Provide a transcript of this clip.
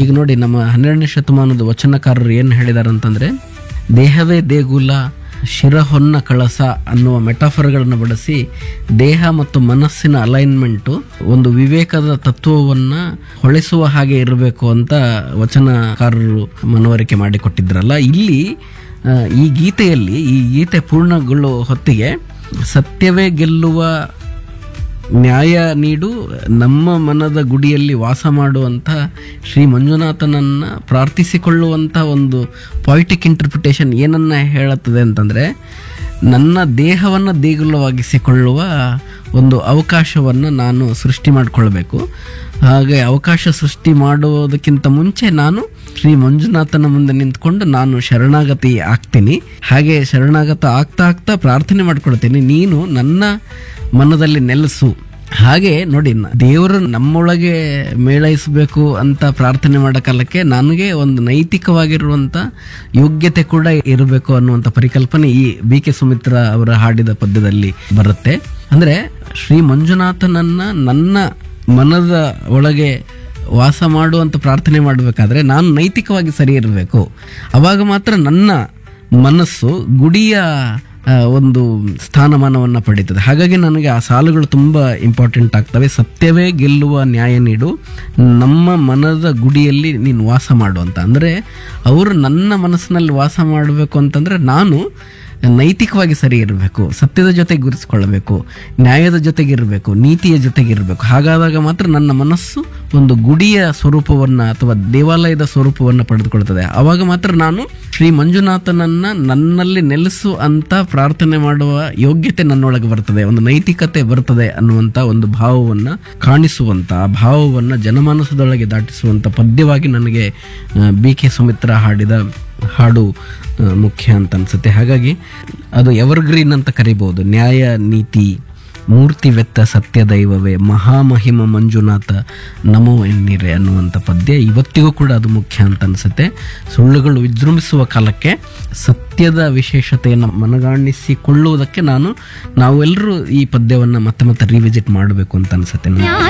ಈಗ ನೋಡಿ ನಮ್ಮ ಹನ್ನೆರಡನೇ ಶತಮಾನದ ವಚನಕಾರರು ಏನು ಹೇಳಿದಾರೆ ಅಂತಂದ್ರೆ ದೇಹವೇ ದೇಗುಲ ಶಿರಹೊನ್ನ ಕಳಸ ಅನ್ನುವ ಮೆಟಾಫರ್ಗಳನ್ನು ಬಳಸಿ ದೇಹ ಮತ್ತು ಮನಸ್ಸಿನ ಅಲೈನ್ಮೆಂಟು ಒಂದು ವಿವೇಕದ ತತ್ವವನ್ನ ಹೊಳೆಸುವ ಹಾಗೆ ಇರಬೇಕು ಅಂತ ವಚನಕಾರರು ಮನವರಿಕೆ ಮಾಡಿಕೊಟ್ಟಿದ್ರಲ್ಲ ಇಲ್ಲಿ ಆ, ಈ ಗೀತೆಯಲ್ಲಿ ಈ ಗೀತೆ ಪೂರ್ಣಗೊಳ್ಳುವ ಹೊತ್ತಿಗೆ ಸತ್ಯವೇ ಗೆಲ್ಲುವ ನ್ಯಾಯ ನೀಡು ನಮ್ಮ ಮನದ ಗುಡಿಯಲ್ಲಿ ವಾಸ ಮಾಡುವಂಥ ಶ್ರೀ ಮಂಜುನಾಥನನ್ನ ಪ್ರಾರ್ಥಿಸಿಕೊಳ್ಳುವಂಥ ಒಂದು ಪಾಯಿಟಿಕ್ ಇಂಟರ್ಪ್ರಿಟೇಷನ್ ಏನನ್ನ ಹೇಳುತ್ತದೆ ಅಂತಂದರೆ ನನ್ನ ದೇಹವನ್ನು ದೇಗುಲವಾಗಿಸಿಕೊಳ್ಳುವ ಒಂದು ಅವಕಾಶವನ್ನು ನಾನು ಸೃಷ್ಟಿ ಮಾಡಿಕೊಳ್ಬೇಕು ಹಾಗೆ ಅವಕಾಶ ಸೃಷ್ಟಿ ಮಾಡುವುದಕ್ಕಿಂತ ಮುಂಚೆ ನಾನು ಶ್ರೀ ಮಂಜುನಾಥನ ಮುಂದೆ ನಿಂತ್ಕೊಂಡು ನಾನು ಶರಣಾಗತಿ ಆಗ್ತೀನಿ ಹಾಗೆ ಶರಣಾಗತ ಆಗ್ತಾ ಆಗ್ತಾ ಪ್ರಾರ್ಥನೆ ಮಾಡ್ಕೊಳ್ತೀನಿ ನೀನು ನನ್ನ ಮನದಲ್ಲಿ ನೆಲೆಸು ಹಾಗೆ ನೋಡಿ ನ- ದೇವರು ನಮ್ಮೊಳಗೆ ಮೇಳೈಸಬೇಕು ಅಂತ ಪ್ರಾರ್ಥನೆ ಮಾಡೋ ಕಾಲಕ್ಕೆ ನನಗೆ ಒಂದು ನೈತಿಕವಾಗಿರುವಂಥ ಯೋಗ್ಯತೆ ಕೂಡ ಇರಬೇಕು ಅನ್ನುವಂಥ ಪರಿಕಲ್ಪನೆ ಈ ಬಿ ಕೆ ಸುಮಿತ್ರ ಅವರ ಹಾಡಿದ ಪದ್ಯದಲ್ಲಿ ಬರುತ್ತೆ ಅಂದರೆ ಶ್ರೀ ಮಂಜುನಾಥನನ್ನ ನನ್ನ ಮನದ ಒಳಗೆ ವಾಸ ಮಾಡುವಂತ ಪ್ರಾರ್ಥನೆ ಮಾಡಬೇಕಾದ್ರೆ ನಾನು ನೈತಿಕವಾಗಿ ಸರಿ ಇರಬೇಕು ಅವಾಗ ಮಾತ್ರ ನನ್ನ ಮನಸ್ಸು ಗುಡಿಯ ಆ, ಒಂದು ಸ್ಥಾನಮಾನವನ್ನು ಪಡೀತದೆ ಹಾಗಾಗಿ ನನಗೆ ಆ ಸಾಲುಗಳು ತುಂಬ ಇಂಪಾರ್ಟೆಂಟ್ ಆಗ್ತವೆ ಸತ್ಯವೇ ಗೆಲ್ಲುವ ನ್ಯಾಯ ನೀಡು ನಮ್ಮ ಮನದ ಗುಡಿಯಲ್ಲಿ ನೀನು ವಾಸ ಮಾಡು ಅಂತ ಅಂದರೆ ಅವರು ನನ್ನ ಮನಸ್ಸಿನಲ್ಲಿ ವಾಸ ಮಾಡಬೇಕು ಅಂತಂದರೆ ನಾನು ನೈತಿಕವಾಗಿ ಸರಿ ಇರಬೇಕು ಸತ್ಯದ ಜೊತೆಗೆ ಗುರುತಿಸ್ಕೊಳ್ಳಬೇಕು ನ್ಯಾಯದ ಜೊತೆಗಿರಬೇಕು ನೀತಿಯ ಜೊತೆಗಿರಬೇಕು ಹಾಗಾದಾಗ ಮಾತ್ರ ನನ್ನ ಮನಸ್ಸು ಒಂದು ಗುಡಿಯ ಸ್ವರೂಪವನ್ನು ಅಥವಾ ದೇವಾಲಯದ ಸ್ವರೂಪವನ್ನು ಪಡೆದುಕೊಳ್ತದೆ ಆವಾಗ ಮಾತ್ರ ನಾನು ಶ್ರೀ ಮಂಜುನಾಥನನ್ನ ನನ್ನಲ್ಲಿ ನೆಲೆಸು ಅಂತ ಪ್ರಾರ್ಥನೆ ಮಾಡುವ ಯೋಗ್ಯತೆ ನನ್ನೊಳಗೆ ಬರ್ತದೆ ಒಂದು ನೈತಿಕತೆ ಬರ್ತದೆ ಅನ್ನುವಂಥ ಒಂದು ಭಾವವನ್ನು ಕಾಣಿಸುವಂಥ ಆ ಭಾವವನ್ನು ಜನಮಾನಸದೊಳಗೆ ದಾಟಿಸುವಂಥ ಪದ್ಯವಾಗಿ ನನಗೆ ಬಿ ಕೆ ಸುಮಿತ್ರ ಹಾಡಿದ ಹಾಡು ಆ, ಮುಖ್ಯ ಅಂತ ಅನ್ಸುತ್ತೆ ಹಾಗಾಗಿ ಅದು ಎವರ್ಗ್ರೀನ್ ಅಂತ ಕರಿಬಹುದು ನ್ಯಾಯ ನೀತಿ ಮೂರ್ತಿ ವೆತ್ತ ಸತ್ಯ ದೈವವೇ ಮಹಾಮಹಿಮ ಮಂಜುನಾಥ ನಮೋ ಎನ್ನಿರೆ ಅನ್ನುವಂಥ ಪದ್ಯ ಇವತ್ತಿಗೂ ಕೂಡ ಅದು ಮುಖ್ಯ ಅಂತ ಅನ್ಸುತ್ತೆ ಸುಳ್ಳುಗಳು ವಿಜೃಂಭಿಸುವ ಕಾಲಕ್ಕೆ ಸತ್ಯದ ವಿಶೇಷತೆಯನ್ನು ಮನಗಾಣಿಸಿಕೊಳ್ಳುವುದಕ್ಕೆ ನಾನು ನಾವೆಲ್ಲರೂ ಈ ಪದ್ಯವನ್ನು ಮತ್ತೆ ಮತ್ತೆ ರಿವಿಸಿಟ್ ಮಾಡಬೇಕು ಅಂತ ಅನ್ಸುತ್ತೆ ನನಗೆ. ನ್ಯಾಯ